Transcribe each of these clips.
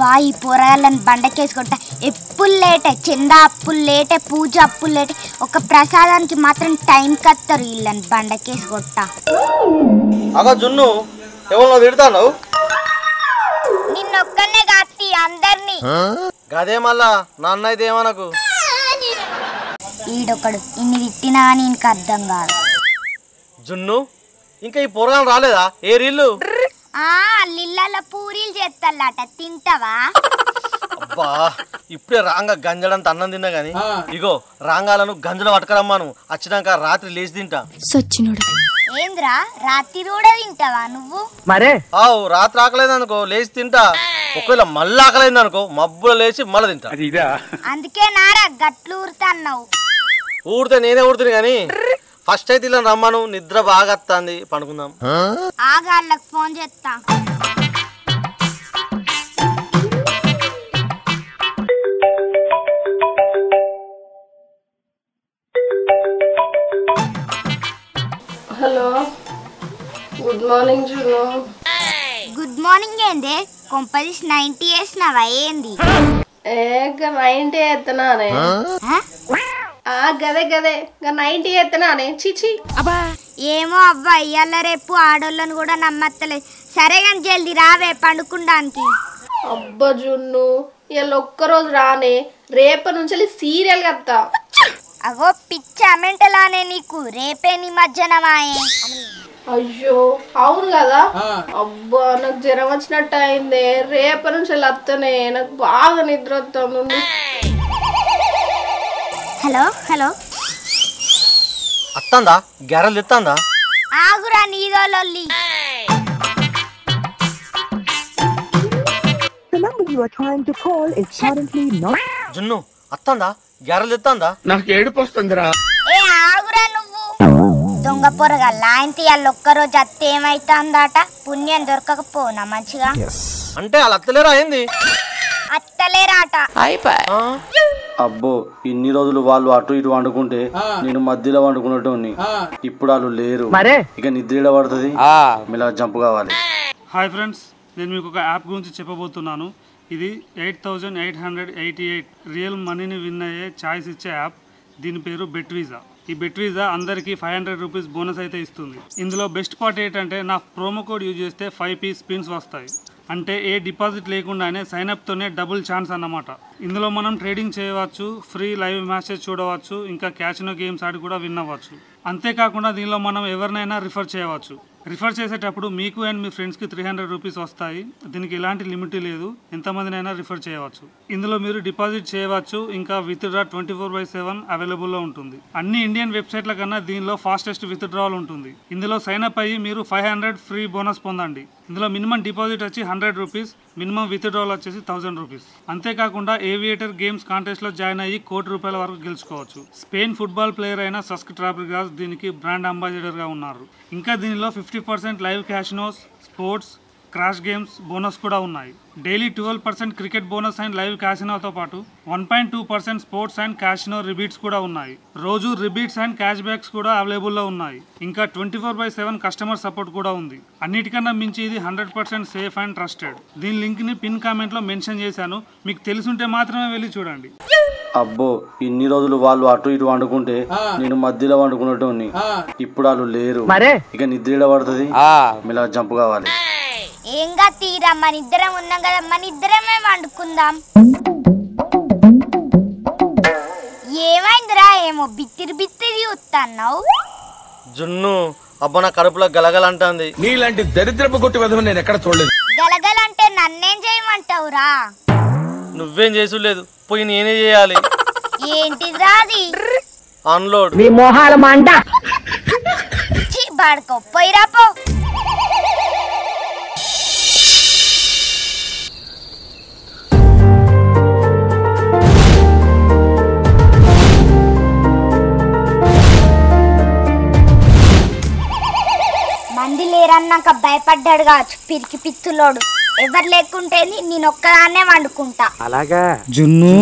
అబ్బా ఈ పోరాళ్ళని బండకేసి కొట్ట ఎప్పుడు లేటే చందా అప్పులు లేటే పూజ అప్పులు లేటే ఒక ప్రసాదానికి మాత్రం టైం కత్తారు వీళ్ళని బండకేసి కొట్ట అగో జున్ను ఎవరినో తిడతాను నిన్నొక్కనే కాత్తి అందరినీ గదే మళ్ళా నాన్న అయితే ఏమనకు ఈడొకడు ఇన్ని తిట్టినా అని ఇంక అర్థం కాదు జున్ను ఇంకా ఈ పొరగాలు రాలేదా ఏ రీళ్ళు ఆ లిల్లాల పూరీలు చేస్తాలట తింటావా అబ్బా ఇప్పుడే రాంగా గంజడంత అన్నం తిన్నా గాని ఇగో రాంగాలను గంజలు పట్టుకరమ్మాను వచ్చినాక రాత్రి లేచి తింటా ఏంద్రా రాత్రి కూడా తింటావా నువ్వు ఆవు రాత్రి ఆకలేదు అనుకో లేచి తింటా ఒకవేళ మళ్ళీ ఆకలేదు అనుకో మబ్బులో లేచి మళ్ళీ తింటా అందుకే నారా గట్లు ఊరుతాన్నావు ఊడితే నేనే ఊడుతుంది కానీ ఫస్ట్ అయితే ఇలా రమ్మను నిద్ర బాగా వస్తుంది పండుకుందాం ఆగాళ్ళకి ఫోన్ చేస్తా హలో గుడ్ మార్నింగ్ జును గుడ్ మార్నింగ్ ఏంది కొంపదీస్ నైన్టీ వేసినావా ఏంది ఏ నైన్టీ ఎత్తనానే ఆ? ఆ గదే గదే నైన్టీ ఎత్తనానే చిచి ఏమో అవ్వ ఇయ్యాల రేపు ఆడోళ్ళని కూడా నమ్మత్తలేదు సరే కానీ జల్దీ రావే పండుకుండానికి అబ్బా జున్ను ఇలా ఒక్కరోజు రానే రేపటి నుంచి సీరియల్ కత్తా అగో పిచ్చ మెంటలానే నీకు రేపే నిమజ్జనమాయే అయ్యో అవును కదా అబ్బా నాకు జ్వరం వచ్చినట్టు అయిందే రేపటి నుంచి వస్తానే నాకు బాగా నిద్ర వస్తుంది హలో హలో అత్తందా గెర్రలు ఎత్తందా ఆగురా నీదో లొల్లి The number you are trying to call is currently not జున్ను అత్తందా గెర్రలు ఎత్తందా ఏ ఆగురా నువ్వు దొంగ పొరగా లాయన్ తీయాలి ఒక్కరోజు అత్తే ఏమైతుందట పుణ్యం దొరకకపోనా మంచిగా అంటే వాళ్ళు అత్తలేరా ఏంది అత్తలేరాట ఆ? అబ్బో ఇన్ని రోజులు వాళ్ళు అటు ఇటు వండుకుంటే నేను మధ్యలో వండుకున్నట్టు ఇప్పుడు వాళ్ళు లేరు ఇక నిద్ర పడుతుంది ఇలా జంప్ కావాలి హాయ్ ఫ్రెండ్స్ నేను మీకు ఒక యాప్ గురించి చెప్పబోతున్నాను ఇది eight thousand eight hundred eighty eight real మనీని విన్ అయ్యే ఛాయిస్ ఇచ్చే యాప్ దీని పేరు బెట్ వీజా ఈ బెట్ వీజా అందరికీ ఫైవ్ హండ్రెడ్ రూపీస్ బోనస్ అయితే ఇస్తుంది ఇందులో బెస్ట్ పార్ట్ ఏంటంటే నా ప్రోమో కోడ్ యూజ్ చేస్తే ఫైవ్ పీ స్పిన్స్ వస్తాయి అంటే ఏ డిపాజిట్ లేకుండానే సైన్ తోనే డబుల్ ఛాన్స్ అన్నమాట ఇందులో మనం ట్రేడింగ్ చేయవచ్చు ఫ్రీ లైవ్ మ్యాచెస్ చూడవచ్చు ఇంకా క్యాచినో గేమ్స్ ఆడి కూడా విన్ అవ్వచ్చు అంతేకాకుండా దీనిలో మనం ఎవరినైనా రిఫర్ చేయవచ్చు రిఫర్ చేసేటప్పుడు మీకు అండ్ మీ ఫ్రెండ్స్కి త్రీ హండ్రెడ్ రూపీస్ వస్తాయి దీనికి ఎలాంటి లిమిట్ లేదు ఎంతమందినైనా రిఫర్ చేయవచ్చు ఇందులో మీరు డిపాజిట్ చేయవచ్చు ఇంకా withdraw twenty four by seven అవైలబుల్లో ఉంటుంది అన్ని ఇండియన్ వెబ్సైట్ల కన్నా దీనిలో ఫాస్టెస్ట్ విత్ డ్రావల్ ఉంటుంది ఇందులో సైన్ అప్ అయ్యి మీరు ఫైవ్ హండ్రెడ్ ఫ్రీ బోనస్ పొందండి ఇందులో మినిమం డిపాజిట్ వచ్చి hundred rupees minimum withdrawal వచ్చేసి థౌసండ్ రూపీస్ అంతేకాకుండా ఏవియేటర్ గేమ్స్ కాంటెస్ట్ లో జాయిన్ అయ్యి కోటి రూపాయల వరకు గెలుచుకోవచ్చు స్పెయిన్ ఫుట్బాల్ ప్లేయర్ అయిన సస్క్ ట్రాబ్రిగాస్ దీనికి బ్రాండ్ అంబాసిడర్ గా ఉన్నారు ఇంకా దీనిలో fifty percent live casinos sports crash games bonus కూడా ఉన్నాయి daily twelve percent cricket bonus and live క్యాసినోతో పాటు one point two percent sports and casino rebates కూడా ఉన్నాయి రోజు రిబీట్స్ అండ్ క్యాష్ బ్యాక్స్ కూడా అవైలబుల్లో ఉన్నాయి ఇంకా twenty four by seven customer support కూడా ఉంది అన్నిటికన్నా మించి ఇది hundred percent safe and trusted దీని లింక్ ని పిన్ కామెంట్ లో మెన్షన్ చేశాను మీకు తెలుసుంటే మాత్రమే వెళ్ళి చూడండి అబ్బో ఇన్ని రోజులు వాళ్ళు అటు ఇటు వండుకుంటే నేను మధ్యలో వండుకున్నట్టు ఇప్పుడు వాళ్ళు లేరు ఇక నిద్ర పడుతుంది ఇలా జంప్ కావాలి ఏంగా తీరా మన ఇద్దరం ఉన్నాం కదా మన ఇద్దరమే వండుకుందాం ఏమైందిరా ఏమో బిత్తిరి బిత్తిరి చూస్తున్నావు జున్ను అబ్బా నా కడుపులో గలగలంటుంది నీలాంటి దరిద్రపు కొట్టి విధం నేను ఎక్కడ చూడలేదు గలగలంటే నన్నేం చేయమంటావురా నువ్వేం చేసులేదు పోయి నేనే చేయాలి ఏంటిదిరా అది అన్లోడ్ ఛీ, బాడుకో పోయిరా పో మంది లేరన్నాక భయపడ్డాడు కావచ్చు పిరికి పిత్తులోడు ఎవరు లేకుంటే నేను ఒక్కదాన్నే వండుకుంటా జున్ను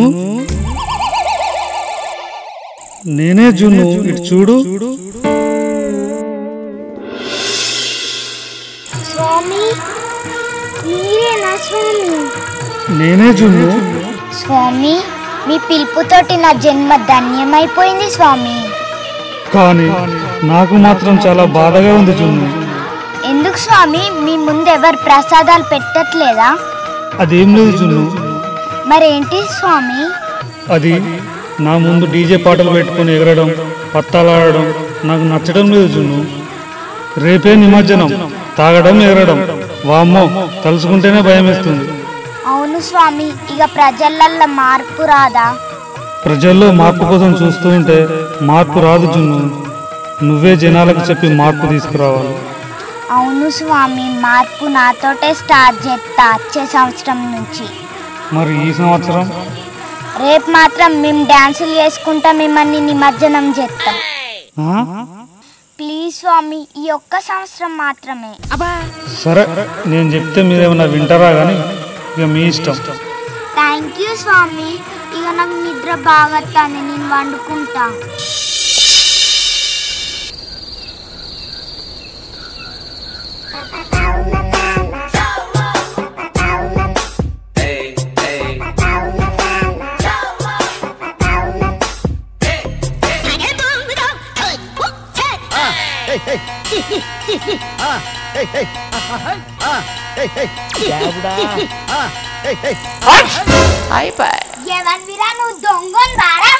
నేనే జున్ను ఇటు చూడు స్వామి మీరేనా స్వామి నేనే జున్ను స్వామి మీ పిలుపుతోటి నా జన్మ ధన్యమైపోయింది స్వామి కానీ నాకు మాత్రం చాలా బాధగా ఉంది జున్ను ఎందుకు స్వామి మీ ముందు ఎవరు ప్రసాదాలు పెట్టట్లేదా అదేం లేదు జున్ను మరేంటి స్వామి అది నా ముందు డీజే పాటలు పెట్టుకొని ఎగరడం పత్తాలాడడం నాకు నచ్చడం లేదు జున్ను రేపే నిమజ్జనం తాగడం ఎగరడం వామ్మో తలుచుకుంటేనే భయం వేస్తుంది అవును స్వామి ఇక ప్రజలల్లో మార్పు రాదా ప్రజల్లో మార్పు కోసం చూస్తూ ఉంటే మార్పు రాదు జున్ను నువ్వే జనాలకు చెప్పి మార్పు తీసుకురావాలి అవును స్వామి మార్పు నాతోటే స్టార్ట్ చేస్తా వచ్చే సంవత్సరం నుంచి మరి ఈ సంవత్సరం రేపు మాత్రం మేము డాన్సులు చేసుకుంటా మిమ్మల్ని నిమజ్జనం చేస్తాం ఆ? ప్లీజ్ స్వామి ఈ ఒక్క సంవత్సరం మాత్రమే సరే నేను చెప్తే మీరేమన్నా వింటారా కానీ ఇక మీ ఇష్టం థ్యాంక్ యూ స్వామి ఇక నాకు నిద్ర బాగా వస్తుంది నేను వండుకుంటా ఎవరివిరా నువ్వు దొంగను రారా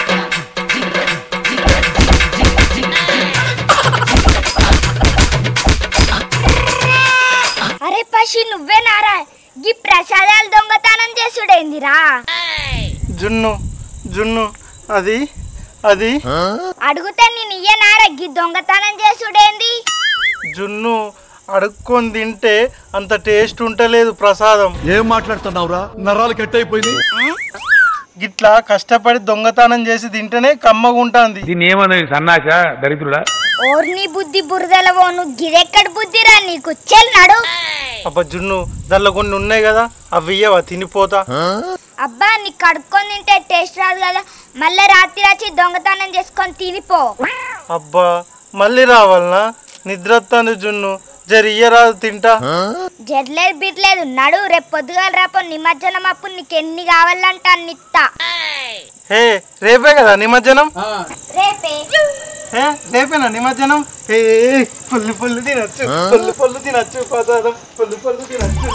అరే పశి నువ్వే నారా ఈ ప్రసాదాలు దొంగతనం చేసుడేందిరా జున్ను జున్ను అది అది అడుగుతే నేను ఇయ్య నారా గీ దొంగతనం చేసుడేంది జున్ను అడుక్కొని తింటే అంత టేస్ట్ ఉంటలేదు ప్రసాదం ఏం మాట్లాడుతున్నావురా నరాలు కట్ అయిపోయింది గిట్లా కష్టపడి దొంగతనం చేసి తింటేనే కమ్మగా ఉంటుంది దీన్ని ఏమన్నది సన్నాస దరిద్రుడా ఓర్ని బుద్ధి బురదలవో నువ్వు గిదెక్కడ బుద్ధిరా నీకు చెల్నాడు అబ్బా జున్ను దానిలో కొన్ని ఉన్నాయి కదా అవి ఇయ్యవా తినిపోతా అబ్బా నీ కడుక్కొని తింటే టేస్ట్ రాదు కదా మళ్ళీ రాత్రి వచ్చి దొంగతనం చేసుకొని తినిపో అబ్బా మళ్ళీ రావాలనా నిద్ర వస్తుంది జున్ను జరి ఇయ్యరాదు తింటా జడ్లేదు బిడ్లేదు నడు రేపు పొద్దుగాల రేపు నిమజ్జనం అప్పుడు నీకు ఎన్ని కావాలంటే అన్ని ఇత్తా హే రేపే కదా నిమజ్జనం రేపే ఏ రేపేనా నిమజ్జనం ఏ ఏ, పుల్లు పుల్లు తినచ్చు పుల్లు పుల్లు తినచ్చు ప్రసాదం పుల్లు పుల్లు తినచ్చు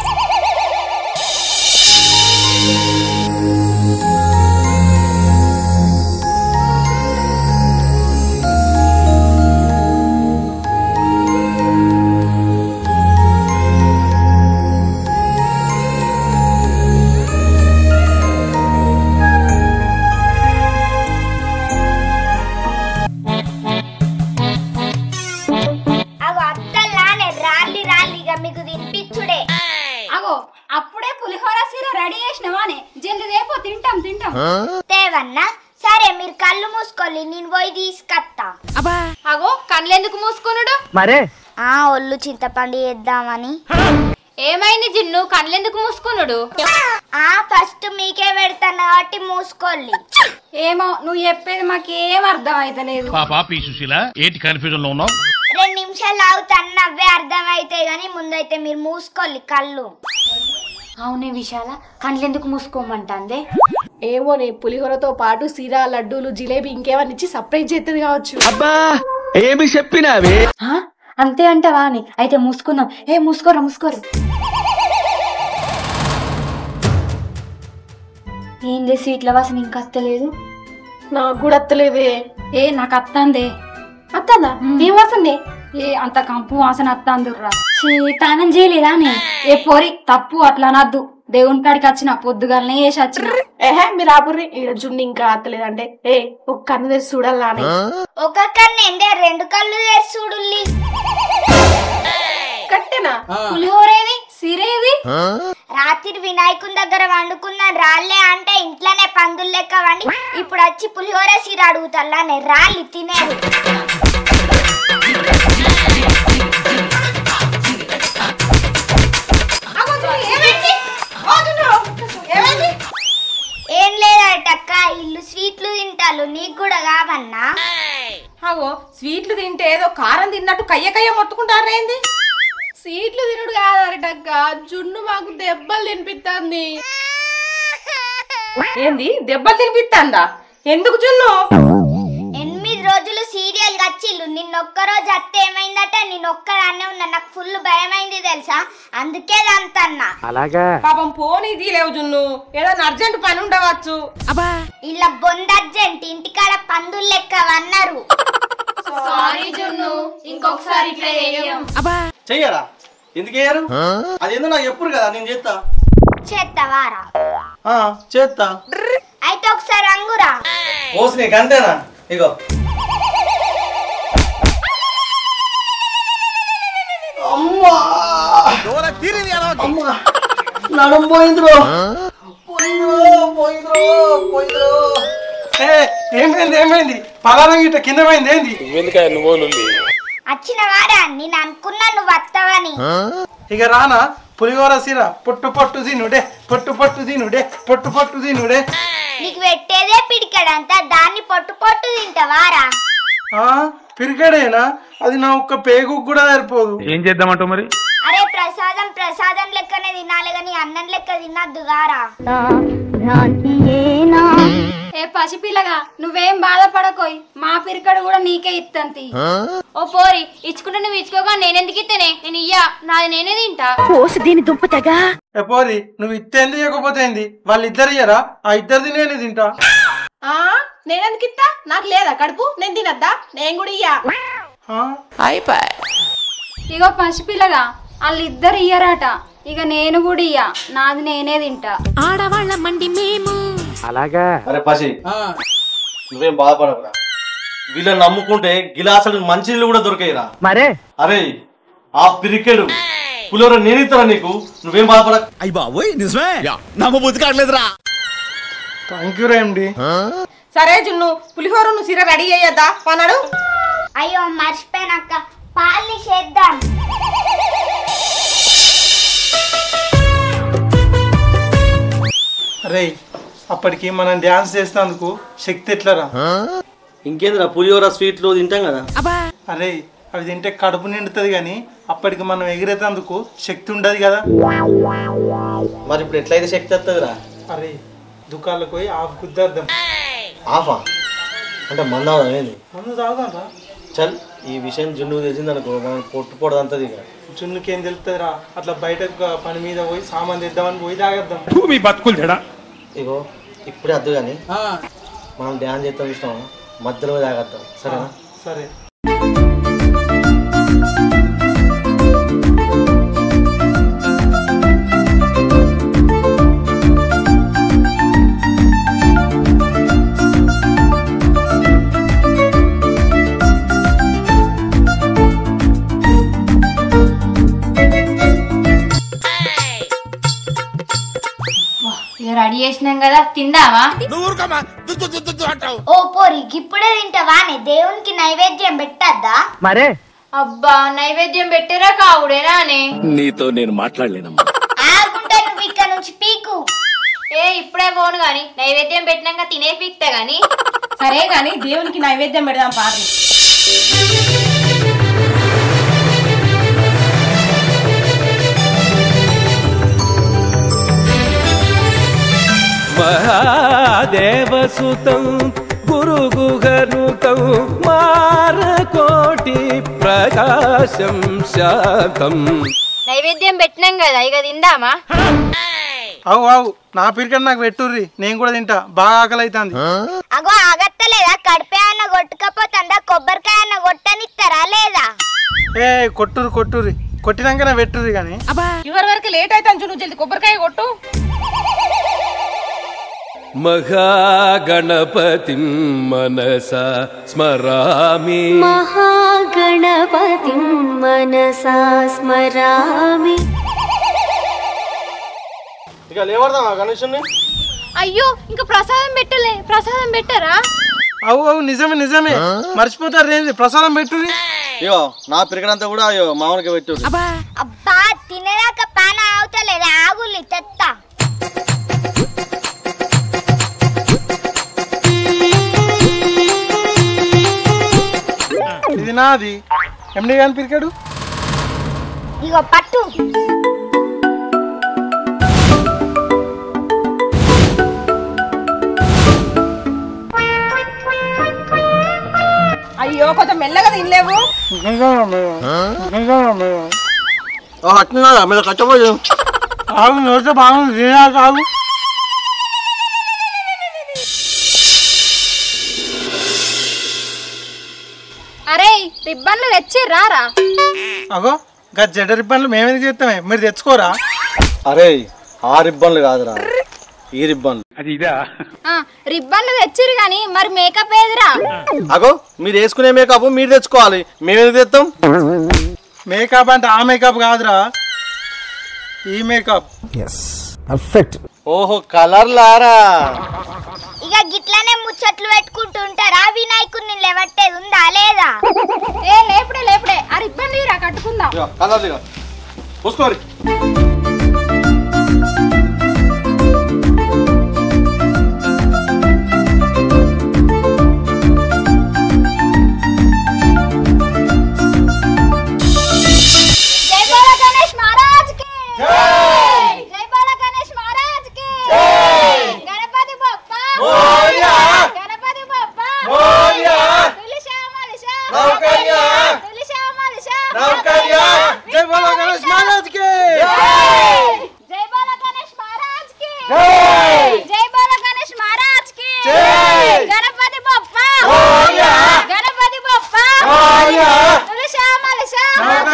అగో అత్తల్లానే రాళ్ళి రాళ్ళిగా మీకు తినిపించుడే అగో అప్పుడే పులిహోర సీర రెడీ చేసినవానే జల్ది రేపో తింటాం తింటాం తేవన్నా సరే మీరు కళ్ళు మూసుకోవాలి నేను పోయి తీసుకొస్తా అగో కళ్ళెందుకు మూసుకున్నాడు ఆ ఒళ్ళు చింతపండు వేద్దామని ఏమైంది జిన్ను కళ్ళెందుకు మూసుకున్నాడు ఆ ఫస్ట్ మీకే పెడతాను కాబట్టి మూసుకోవాలి ఏమో నువ్వు చెప్పేది మాకేం అర్థం అయితలేదు పాప పి సుశీల ఏంటి కన్ఫ్యూజన్ లో ఉన్నావు రెండు నిమిషాలు ఆగుతాను అవే అర్థమైతాయి కానీ ముందైతే మీరు మూసుకోవాలి కళ్ళు అవునే విశాల కళ్ళెందుకు మూసుకోమంటాందే ఏమోనే పులిహోరతో పాటు సిరా లడ్డూలు జిలేబీ ఇంకేమన్నా ఇచ్చి సర్ప్రైజ్ చేస్తుంది కావచ్చు అబ్బా ఏమి చెప్పినావే ఆ? అంతే అంటావా అని అయితే మూసుకుందాం ఏ మూసుకోరా మూసుకోరు ఏంది స్వీట్ల వాసన ఇంకా అత్తలేదు నాకు కూడా అత్తలేదే ఏ నాకు అత్తందే అత్తదా ఏం వాసనే ఏ అంత కంపు వాసన అత్తందుర్రా తానం చేయలేదా అని ఏ పోరి తప్పు అట్లా అనద్దు దేవుని కాడికి వచ్చిన పొద్దుగాలనే వేసి వచ్చిన ఏహే మీరు ఆపుర్రి ఈడ జున్ను ఇంకా అత్తలేదంటే ఏ ఒక కన్ను తెరిచి చూడాలా అని ఒక కన్ను ఎండే రెండు కళ్ళు తెరిచి చూడుల్లి కట్టెనా పులిహోరేది సిరేది రాత్రి వినాయకుని దగ్గర వండుకున్న రాళ్ళే అంటే ఇంట్లోనే పందులు లెక్క వండి ఇప్పుడు వచ్చి పులిహోర సీర అడుగుతానే రాళ్ళు తినేరు ఏం లేదటక్క ఇల్లు స్వీట్లు తింటారు నీకు కూడా కావన్నా అగో స్వీట్లు తింటే ఏదో కారం తిన్నట్టు కయ్య కయ్య మొత్తుకుంటారేంది సీట్లు తినుడు కాదరటక్క జున్ను మాకు దెబ్బలు తినిపిస్తుంది ఏంది దెబ్బలు తినిపిస్తాందా ఎందుకు జున్ను ఎనిమిది రోజులు సీరియల్ వచ్చిల్లు నిన్నొక్క రోజు అత్త ఏమైందట నేను ఒక్కదాన్నే ఉన్నా నాకు ఫుల్ భయమైంది తెలుసా అందుకే అంతన్నా పాపం పోనీది లేవు జున్ను ఏదైనా అర్జెంట్ పని ఉండవచ్చు ఇలా బొందర్జెంట్ ఇంటికాడ పందులు లెక్క అన్నారు సారీ జున్ను ఇంకొకసారి ఇట్లా చేయం చెయ్యరా ఎందుకు వేయరు అదేందో నాకు ఎప్పుడు కదా నేను చేస్తా చేత్తవారా ఆ, చేస్తా అయితే ఒకసారి అంగురా పోసి నీకు అంతేనా ఇగో అమ్మా అమ్మా నడుము పోయిందిరో పోయిందిరో పోయిందిరో పోయిందిరో ఏ ఏమైంది ఏమైంది పలారం గిట్ట కింద పోయింది ఏంది వచ్చిన వారా నేను అనుకున్నా నువ్వు వస్తావని ఇక రానా పులిహోర సిర పొట్టు పొట్టు తినుడే పొట్టు పొట్టు తినుడే పొట్టు పొట్టు తినుడే నీకు పెట్టేదే పిడికడంతా దాన్ని పొట్టు పొట్టు తింటావారా ఆ పిరికడేనా అది నా ఒక్క పేగు కూడా సరిపోదు ఏం చేద్దామంటావు మరి అరే ప్రసాదం ప్రసాదం లెక్కనే తినాలి కానీ అన్నం లెక్క తినద్దు గారా ఏ పసిపిల్లగా నువ్వేం బాధపడకోయ్ మా పిరికడు కూడా నీకే ఇత్తంతి ఓ పోరి ఇచ్చుకుంటే నువ్వు ఇచ్చుకోగా నేనెందుకు ఇస్తేనే నేను ఇయ్యా నాది నేనే తింటా ఏ పోరి నువ్వు ఇత్తేంది ఇవ్వకపోతే ఏంది వాళ్ళిద్దరు ఇయ్యరా ఆ ఇద్దరిది నేను తింటా ఆ నేనెందుకు ఇత్తా నాకు లేదా కడుపు నేను తినద్దా నేను కూడా ఇయ్యా ఆ? ఇగో పసిపిల్లగా వాళ్ళిద్దరు ఇయ్యరట ఇక నేను కూడా ఇయ్య నాది నేనే తింటా అరే పసి నువ్వేం బాధపడకురా వీళ్ళని నమ్ముకుంటే గిలాసులు మంచినీళ్ళు కూడా దొరికాయిరా మరే అరే ఆ పిరికెడు పులిహోర నేను ఇస్తారా నీకు నువ్వేం బాధపడక అయ్యి బాబోయ్ నిజమే నాకు బుద్ధి కావట్లేదురా థ్యాంక్ యూ రేమ్డి సరే జున్ను పులిహోర నువ్వు సిర రెడీ అయ్యద్దా పన్నాడు అయ్యో మర్చిపోయినాక పాలి చేద్దాం అరే అప్పటికి మనం డ్యాన్స్ చేసినందుకు శక్తి ఎట్లరా ఇంకేందిరా పులిహోర స్వీట్లు తింటాం కదా అరే అవి తింటే కడుపు నిండుతుంది కానీ అప్పటికి మనం ఎగిరేటందుకు శక్తి ఉండదు కదా మరి ఇప్పుడు ఎట్లయితే శక్తి వస్తుందిరా అరే దుకాళ్ళకు పోయి ఆఫ్ గుద్దేద్దాం ఆఫా అంటే మందావడం ఏంది మందు తాగుదాం చల్ ఈ విషయం జున్ను తెలిసింది అనుకో మనం పొట్టు పొడదంతది ఇక చున్నుకేం తెలుస్తుందిరా అట్లా బయటకు పని మీద పోయి సామాన్ తెద్దామని పోయి తాగేద్దాం మీ బతుకులు చెడా ఇగో ఇప్పుడే వద్దు కానీ మనం డ్యాన్స్ చేస్తాం ఇష్టం మధ్యలో తాగద్దాం సరేనా సరే ఇక రెడీ చేసినాం కదా తిందామా ఓ పోరి ఇప్పుడే తింటావానే దేవునికి నైవేద్యం పెట్టద్దా మరే అబ్బా నైవేద్యం పెట్టారా కావుడేనా అనే నీతో నేను మాట్లాడలేనమ్మా ఆగుంటే నువ్వు ఇక్కడ నుంచి పీకు ఏ ఇప్పుడే పోను గాని నైవేద్యం పెట్టినాక తినే పీక్తా గాని సరే గాని దేవునికి నైవేద్యం పెడదాం పార్ని మహాదేవసుతం గురుగుహనుతం మారకోటి ప్రకాశం శాతం నైవేద్యం పెట్టినాం కదా ఇక తిందామా అవు అవు నా పిరికడ నాకు పెట్టుర్రి నేను కూడా తింటా బాగా ఆకలి అవుతుంది అగో ఆగత్తలేదా కడిపే అన్న కొట్టుకపోతుందా కొబ్బరికాయ అన్న కొట్టనిస్తారా లేదా ఏ కొట్టురు కొట్టుర్రి కొట్టినాకనే పెట్టుర్రి కానీ ఇవరి వరకు లేట్ అయితే జున్ను జల్ది కొబ్బరికాయ కొట్టు మహాగణపతిం మనసా స్మరామి महागणपतिं मनसा स्मरामि ఇక లేవడదాం గణేషుని అయ్యో ఇంకా ప్రసాదం పెట్టలే ప్రసాదం పెట్టారా అవు అవు నిజమే నిజమే మర్చిపోతారు ఏంది ప్రసాదం పెట్టుర్రి ఇగో నా పిరికడంతా కూడా అయ్యో మామూలుగా పెట్టు అబ్బా తినేదాక పాన అవుతలేదు ఆగులి తెత్తా ఇది నాది ఎండి గాని పిరికాడు ఇగో పట్టు అయ్యో కొంచెం మెల్లగా తినలేవు అట్లా మీద కట్టబోయు ఆగు నోటితో బాగుంది తినా కాదు అరే రిబ్బన్లు తెచ్చి రారా అగో గా జడ రిబ్బన్లు మేమేది చేస్తామే మీరు తెచ్చుకోరా అరే ఆ రిబ్బన్లు కాదురా ఈ రిబ్బన్లు అది ఇదా ఆ, రిబ్బన్లు తెచ్చిరు గాని మరి మేకప్ ఏదిరా అగో మీరు వేసుకునే మేకప్ మీరు తెచ్చుకోవాలి మేమేది తెస్తాం మేకప్ అంటే ఆ మేకప్ కాదురా ఈ మేకప్ పర్ఫెక్ట్ ఓహో కలర్ లారా ఇక గిట్లనే ముచ్చట్లు పెట్టుకుంటుంటారా వినాయకుడిని లేవట్టేది ఉందా లేదా ఏ లేపుడే లేపుడే ఆ రిబ్బన్ రా కట్టుకుందాం కలర్ చూసుకోరి జై బోలా గణేష్ మహారాజ్ కి జై బోలా గణేష్ మహారాజ్ కి గణపతి బప్ప గణపతి బప్ప తులిశా మలిశా తులిశా మలిశా జై బోలో గణేష్ మహారాజ్ కి జై బోలా గణేష్ మహారాజ్ కి జై బోలా గణేష్ మహారాజ్ కి గణపతి బప్ప గణపతి బప్ప తులిశా మలిశా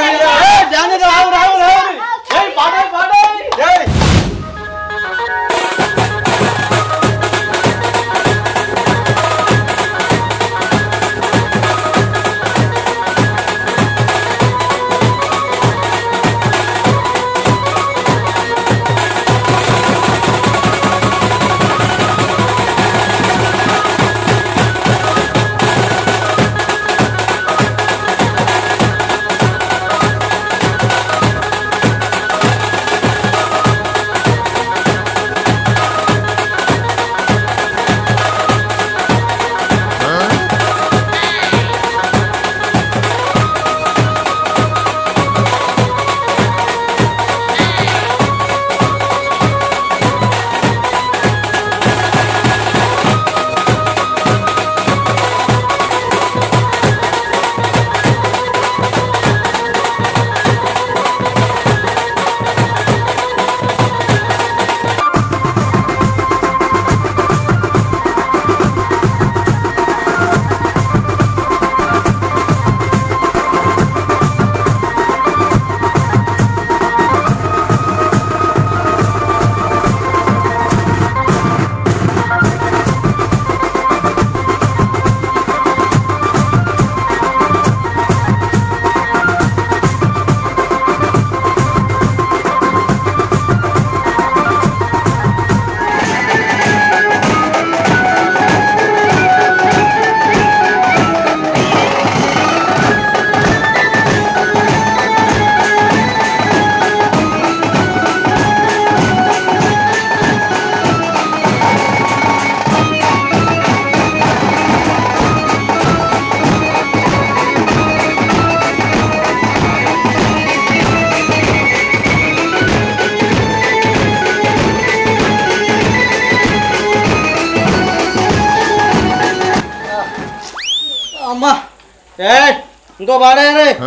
అమ్మా ఏ ఇంకో పాడే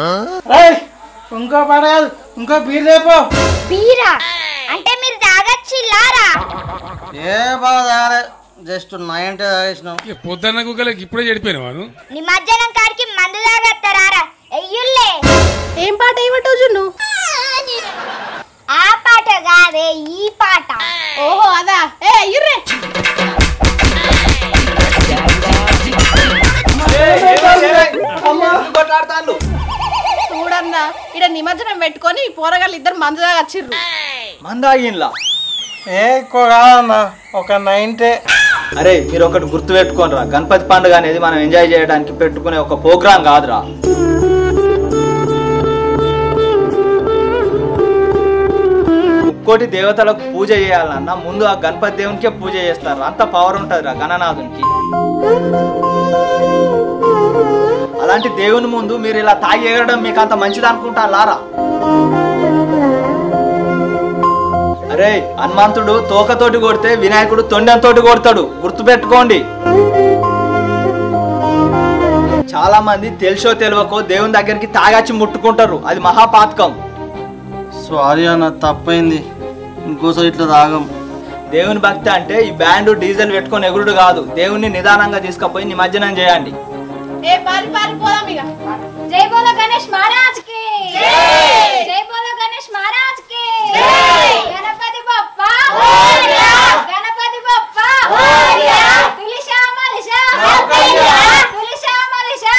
ఏయ్, ఇంకో పడేది ఇంకో బీర్ రేపో బీరా అంటే మీరు తాగచ్చి లారా ఏ బాగా జస్ట్ నైన్టీ తాగేసినాం పొద్దున్న కుక్కలకి ఇప్పుడే చెడిపోయిన వాడు నిమజ్జనం కాడికి మందు తాగత్తారా ఎయ్యుల్లే ఏం పాట ఏమంటావు జున్ను ఆ పాట కాదే ఈ పాట ఓహో అదా ఏ అయ్యుర్రే చూడన్నా ఇక్కడ నిమజ్జనం పెట్టుకొని పోరగాళ్ళు ఇద్దరు మందు దాకా వచ్చిర్రు మందాగిన్లా ఏ ఎక్కువ కాదన్నా ఒక నైన్టీ అరే మీరు ఒకటి గుర్తు పెట్టుకోనరా గణపతి పండుగ అనేది మనం ఎంజాయ్ చేయడానికి పెట్టుకునే ఒక ప్రోగ్రాం కాదురా ముక్కోటి దేవతలకు పూజ చేయాలన్నా ముందు ఆ గణపతి దేవునికే పూజ చేస్తారు అంత పవర్ ఉంటుంది రా గణనాథునికి అలాంటి దేవుని ముందు మీరు ఇలా తాగి ఎగరడం మీకు అంత మంచిది అనుకుంటా లారా అరే హనుమంతుడు తోకతోటి కొడితే వినాయకుడు తొండంతోటి కొడతాడు గుర్తుపెట్టుకోండి చాలా మంది తెలుసో తెలియకో దేవుని దగ్గరికి తాగాచి ముట్టుకుంటారు అది మహాపాతకం సారీ అన్న తప్పైంది ఇంకోసారి ఇట్లా తాగం దేవుని భక్తి అంటే ఈ బ్యాండ్ డీజిల్ పెట్టుకొని ఎగురుడు కాదు దేవుణ్ణి నిదానంగా తీసుకుపోయి నిమజ్జనం చేయండి ఏ పారి పారి పోదాం ఇక జై బోలో గణేష్ మహారాజ్ కి జై బోలో గణేష్ మహారాజ్ కి గణపతి బప్ప గణపతి బప్ప తులిషా మలిషా తులిషా మలిషా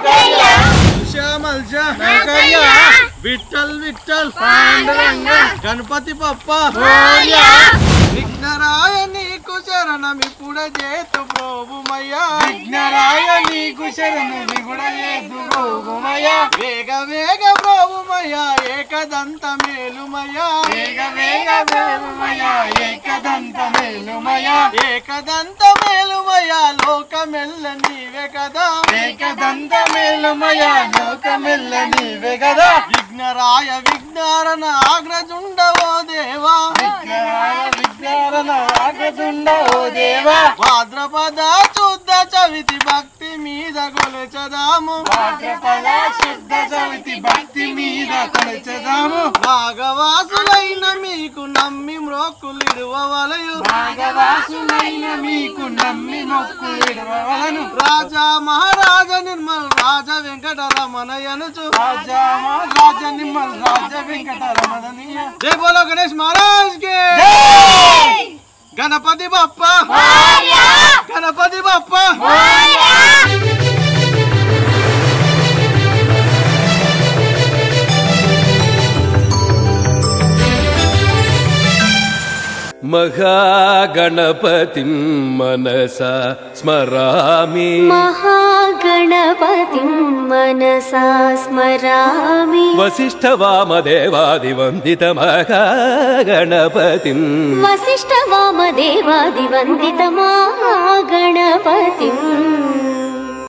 విఠల్ విఠల్ పాండురంగ గణపతి పప్ప విఘ్నరాయ నీకు శరణం ఇప్పుడే చేతు ప్రోభుమయ్యా విఘ్నరాయ నీకు శరణం ఇప్పుడే చేతు ప్రోభుమయ్యా వేగ వేగ ప్రోభుమయ్యా ఏకదంత మేలుమయ్యా వేగ వేగ మేలుమయ్యా ఏకదంత మేలుమయ్యా ఏకదంత మేలుమయ్యా లోకమెల్ల నీవే కదా ఏకదంత మేలుమయ్యా లోకమెల్ల నీవే కదా విఘ్నరాయ విఘ్నారణ ఆగ్రజుండవో దేవా విఘ్నరాయ విఘ్నారణ ఆగ్రజుండవో దేవా భాద్రపద శుద్ధ చవితి భక్తి మీద కొలచదాము భాద్రపద శుద్ధ చవితి భక్తి మీద కొలచదాము భాగవాసులైన మీకు నమ్మి మ్రొక్కులిడువలయు భాగవాసులైన మీకు నమ్మి మొక్కులిడువలను రాజా మహారాజ నిర్మల్ రాజ వెంకటరమణయనుచు రాజా మహారాజ నిర్మల్ రాజ వెంకటరమణనీయ జై బోలో గణేష్ మహారాజ్ కి గణపతి బప్ప గణపతి బప్ప महागणपतिं मनसा स्मरामि महागणपतिं मनसा स्मरामि वसिष्ठवामदेवादिवन्दितमहागणपतिम् वसिष्ठवामदेवादिवन्दितमागणपतिम्